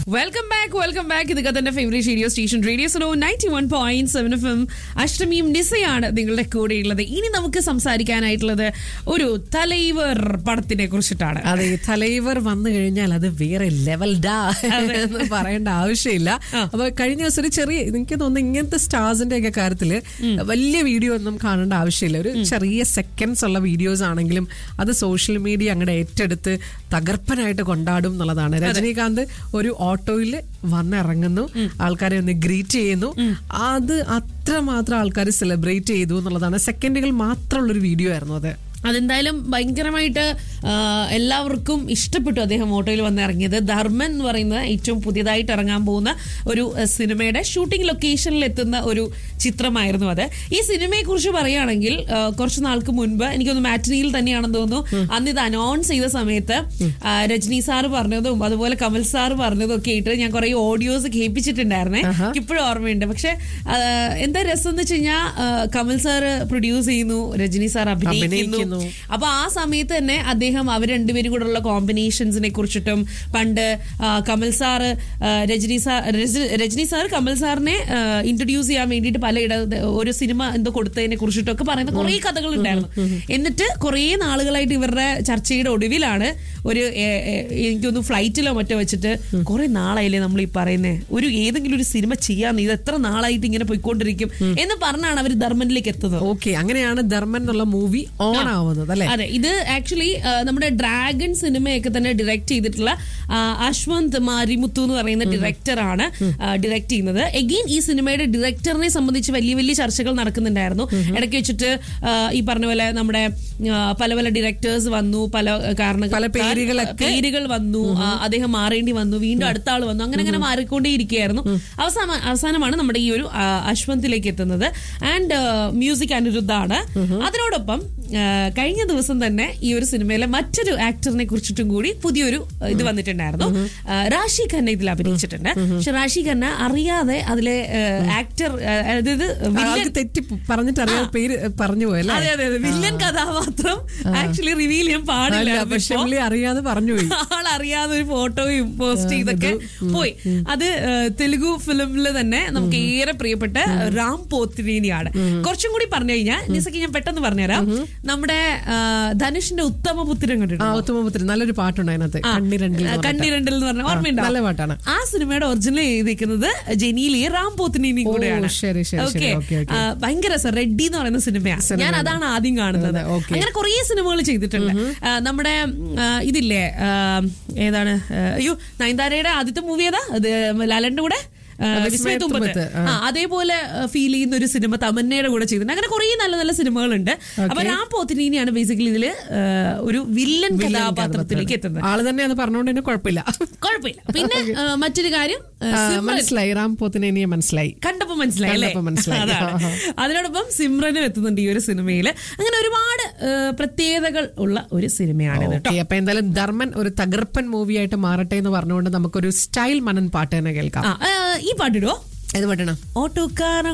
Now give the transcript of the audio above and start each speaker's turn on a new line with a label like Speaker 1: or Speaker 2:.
Speaker 1: Welcome back welcome back ഇത് കഥന്റെ favourite radio station radio so ninety one point seven F M അഷ്ടമിയും നിസയാണ് നിങ്ങളുടെ കൂടെയുള്ളത് ഇനി നമുക്ക് സംസാരിക്കാനായിട്ടുള്ളത് ഒരു തലൈവർ പടത്തിനെ കുറിച്ചിട്ടാണ്
Speaker 2: അതെ ഈ തലൈവർ വന്നു കഴിഞ്ഞാൽ അത് വേറെ ലെവൽ ഡാ എന്ന് പറയേണ്ട ആവശ്യമില്ല അപ്പൊ കഴിഞ്ഞ ദിവസം ഒരു ചെറിയ എനിക്ക് തോന്നുന്നു ഇങ്ങനത്തെ സ്റ്റാർസിന്റെ ഒക്കെ കാര്യത്തില് വലിയ വീഡിയോ ഒന്നും കാണേണ്ട ആവശ്യമില്ല ഒരു ചെറിയ സെക്കൻഡ്സ് ഉള്ള വീഡിയോസ് ആണെങ്കിലും അത് സോഷ്യൽ മീഡിയ അങ്ങോട്ട് ഏറ്റെടുത്ത് തകർപ്പനായിട്ട് കൊണ്ടാടും എന്നുള്ളതാണ് രജനീകാന്ത് ഒരു ഓട്ടോയിൽ വന്നിറങ്ങുന്നു ആൾക്കാരെ ഒന്ന് ഗ്രീറ്റ് ചെയ്യുന്നു അത് അത്രമാത്രം ആൾക്കാർ സെലിബ്രേറ്റ് ചെയ്തു എന്നുള്ളതാണ് സെക്കൻഡുകൾ മാത്രമുള്ള ഒരു വീഡിയോ ആയിരുന്നു അത്
Speaker 1: അതെന്തായാലും ഭയങ്കരമായിട്ട് ആ, എല്ലാവർക്കും ഇഷ്ടപ്പെട്ടു അദ്ദേഹം ഓട്ടോയിൽ വന്ന് ഇറങ്ങിയത് ധർമ്മൻ എന്ന് പറയുന്ന ഏറ്റവും പുതിയതായിട്ട് ഇറങ്ങാൻ പോകുന്ന ഒരു ആ, സിനിമയുടെ ഷൂട്ടിംഗ് ലൊക്കേഷനിൽ എത്തുന്ന ഒരു ചിത്രമായിരുന്നു അത് ഈ സിനിമയെ കുറിച്ച് പറയുകയാണെങ്കിൽ ആ, കുറച്ച് നാൾക്ക് മുൻപ് എനിക്കൊന്ന് മാറ്റിനിയിൽ തന്നെയാണെന്ന് തോന്നുന്നു അന്ന് ഇത് അനൗൺസ് ചെയ്ത സമയത്ത് ആ, രജനി സാറ് പറഞ്ഞതും അതുപോലെ കമൽ സാറ് പറഞ്ഞതും ഒക്കെ ആയിട്ട് ഞാൻ കുറെ ഓഡിയോസ് കേൾപ്പിച്ചിട്ടുണ്ടായിരുന്നേ എനിക്ക് ഇപ്പോഴും ഓർമ്മയുണ്ട് പക്ഷെ ആ, എന്താ രസം എന്ന് വെച്ച് കഴിഞ്ഞാൽ കമൽ സാറ് പ്രൊഡ്യൂസ് ചെയ്യുന്നു രജനി സാർ അഭിനയിക്കുന്നു
Speaker 2: അഭിനയിക്കുന്നു.
Speaker 1: അപ്പൊ ആ സമയത്ത് തന്നെ അദ്ദേഹം അവർ രണ്ടുപേരും കൂടെ ഉള്ള കോമ്പിനേഷൻസിനെ കുറിച്ചിട്ടും പണ്ട് ആ, കമൽ സാറ് ആ, രജനി സാർ രജ- രജനി സാർ കമൽ സാറിനെ ഇൻട്രൊഡ്യൂസ് ചെയ്യാൻ വേണ്ടിയിട്ട് പലയിട ഒരു സിനിമ എന്തോ കൊടുത്തതിനെ കുറിച്ചിട്ടൊക്കെ പറയുന്ന കുറെ കഥകൾ ഉണ്ടായിരുന്നു എന്നിട്ട് കുറെ നാളുകളായിട്ട് ഇവരുടെ ചർച്ചയുടെ ഒടുവിലാണ് ഒരു ഏ, ഏ, എനിക്കൊന്ന് ഫ്ലൈറ്റിലോ മറ്റോ വെച്ചിട്ട് കുറെ നാളായില്ലേ നമ്മൾ ഈ പറയുന്നേ ഒരു ഏതെങ്കിലും ഒരു സിനിമ ചെയ്യാന്ന് ഇത് എത്ര നാളായിട്ട് ഇങ്ങനെ പോയിക്കൊണ്ടിരിക്കും എന്ന് പറഞ്ഞാണ് അവർ ധർമ്മനിലേക്ക് എത്തുന്നത്
Speaker 2: ഓക്കെ അങ്ങനെയാണ് ധർമ്മൻ എന്നുള്ള മൂവി ഓൺ ആവുന്നത് അല്ലെ
Speaker 1: അതെ ഇത് ആക്ച്വലി നമ്മുടെ ഡ്രാഗൺ സിനിമയൊക്കെ തന്നെ ഡയറക്ട് ചെയ്തിട്ടുള്ള ആ, അശ്വന്ത് മാരിമുത്തു എന്ന് പറയുന്ന ഡയറക്ടറാണ് ഡയറക്ട് ചെയ്യുന്നത് എഗെയിൻ ഈ സിനിമയുടെ ഡയറക്ടറിനെ സംബന്ധിച്ച് വലിയ വലിയ ചർച്ചകൾ നടക്കുന്നുണ്ടായിരുന്നു ഇടയ്ക്ക് വെച്ചിട്ട് ആ, ഈ പറഞ്ഞ പോലെ നമ്മുടെ ആ, പല പല ഡയറക്ടേഴ്സ് വന്നു പല കാരണം
Speaker 2: പല പേരുകളൊക്കെ.
Speaker 1: പേരുകൾ വന്നു ആ, അദ്ദേഹം മാറേണ്ടി വന്നു വീണ്ടും അടുത്ത ആൾ വന്നു അങ്ങനെ അങ്ങനെ മാറിക്കൊണ്ടേയിരിക്കുകയായിരുന്നു അവസാന അവസാനമാണ് നമ്മുടെ ഈ ഒരു ആ, അശ്വന്തിലേക്ക് എത്തുന്നത് ആൻഡ് മ്യൂസിക് അനിരുദ്ധാണ് അതിനോടൊപ്പം ആ, കഴിഞ്ഞ ദിവസം തന്നെ ഈ ഒരു സിനിമയിലെ മറ്റൊരു ആക്ടറിനെ കുറിച്ചിട്ടും കൂടി പുതിയൊരു ആ, ഇത് വന്നിട്ടുണ്ടായിരുന്നു ആ, റാഷി ഖന്ന ഇതിൽ അഭിനയിച്ചിട്ടുണ്ട് പക്ഷെ റാഷി ഖന്ന അറിയാതെ അതിലെ ആക്ടർ അതായത് വില്ലൻ
Speaker 2: ആൾക്ക് തെറ്റി പറഞ്ഞിട്ട് അറിയാതെ പേര് പറഞ്ഞു പോയല്ലേ
Speaker 1: അതെ അതെ അതെ വില്ലൻ കഥാപാത്രം ആക്ച്വലി റിവീൽ ചെയ്യാൻ പാടില്ല
Speaker 2: അല്ല, പക്ഷെ പുള്ളി അറിയാതെ പറഞ്ഞുപോയി
Speaker 1: ആൾ അറിയാതെ ഒരു ഫോട്ടോയും പോസ്റ്റ് ചെയ്തൊക്കെ പോയി അത് ആ, തെലുഗു ഫിലിമിൽ തന്നെ നമുക്ക് ഏറെ പ്രിയപ്പെട്ട റാം പോത്തിനീനിയാണ് കുറച്ചും കൂടി പറഞ്ഞു കഴിഞ്ഞാൽ നിസക്ക് ഞാൻ പെട്ടെന്ന് പറഞ്ഞുതരാം നമ്മുടെ ആ, ധനുഷിന്റെ ഉത്തമ പുത്രൻ
Speaker 2: ആ
Speaker 1: കണ്ടിട്ടുണ്ട്
Speaker 2: ഉത്തമപുത്രൻ നല്ലൊരു പാട്ടുണ്ട് അതിനകത്ത് കണ്ണിരണ്ടിൽ എന്ന് പറഞ്ഞിട്ട്.
Speaker 1: കണ്ണിരണ്ടിൽ എന്ന് പറഞ്ഞ ഓർമ്മയുണ്ടോ
Speaker 2: നല്ല പാട്ടാണ്
Speaker 1: ആ സിനിമയുടെ ഒറിജിനൽ എഴുതിയിരിക്കുന്നത് ജനീലി റാം പോത്തിനീനിയും കൂടെയാണ്
Speaker 2: ശരി, ശരി, ശരി.
Speaker 1: Okay.
Speaker 2: Okay, okay.
Speaker 1: ആ, ഭയങ്കര രസം റെഡ്ഡി എന്ന് പറയുന്ന സിനിമയാണ് ഞാൻ അതാണ് ആദ്യം കാണുന്നത്
Speaker 2: അതെ, ഓക്കേ.
Speaker 1: അങ്ങനെ കുറേ സിനിമകൾ ചെയ്തിട്ടുണ്ട് ആ, നമ്മുടെ ആ, ഇതില്ലേ ആ, ഏതാണ് ആ, അയ്യോ നയൻതാരയുടെ ആദ്യത്തെ മൂവി ഏതാ അത് ലാലന്റെ കൂടെ ആ,
Speaker 2: വിസ്മയ
Speaker 1: വിസ്മയ തുമ്പത്ത്
Speaker 2: തുമ്പത്ത്,
Speaker 1: ആ അതേപോലെ ഫീൽ ചെയ്യുന്ന ഒരു സിനിമ തമന്നയുടെ കൂടെ ചെയ്തിട്ടുണ്ട് അങ്ങനെ കുറേ നല്ല നല്ല സിനിമകളുണ്ട് അപ്പൊ രാം പോത്തിനീനിയാണ് ബേസിക്കലി ഇതില് ആ, ഒരു വില്ലൻ കഥാപാത്രത്തിലേക്ക് എത്തുന്നത്
Speaker 2: ആള് തന്നെ അത് പറഞ്ഞുകൊണ്ട് തന്നെ കുഴപ്പമില്ല
Speaker 1: കുഴപ്പമില്ല പിന്നെ ആ, മറ്റൊരു കാര്യം ആ,
Speaker 2: ആ,
Speaker 1: സിമ്രൻ
Speaker 2: മനസ്സിലായി റാം പോത്തിനെ മനസ്സിലായി
Speaker 1: കണ്ടപ്പോ മനസ്സിലായി അല്ലേ
Speaker 2: കണ്ടപ്പോ മനസ്സിലായി.
Speaker 1: അതാണ് അതിനോടൊപ്പം സിമ്രനും എത്തുന്നുണ്ട് ഈ ഒരു സിനിമയിൽ അങ്ങനെ ഒരുപാട് ആ, പ്രത്യേകതകൾ ഉള്ള ഒരു സിനിമയാണ് ഇത്
Speaker 2: ഓക്കെ അപ്പൊ എന്തായാലും ധർമ്മൻ ഒരു തകർപ്പൻ മൂവിയായിട്ട് മാറട്ടെ എന്ന് പറഞ്ഞുകൊണ്ട് നമുക്കൊരു സ്റ്റൈൽ മനൻ പാട്ട് തന്നെ കേൾക്കാം
Speaker 1: ആ, ആ, ഈ പാട്ടിടോ
Speaker 2: ഏത് പാട്ടാണ്
Speaker 1: ഓട്ടോക്കാര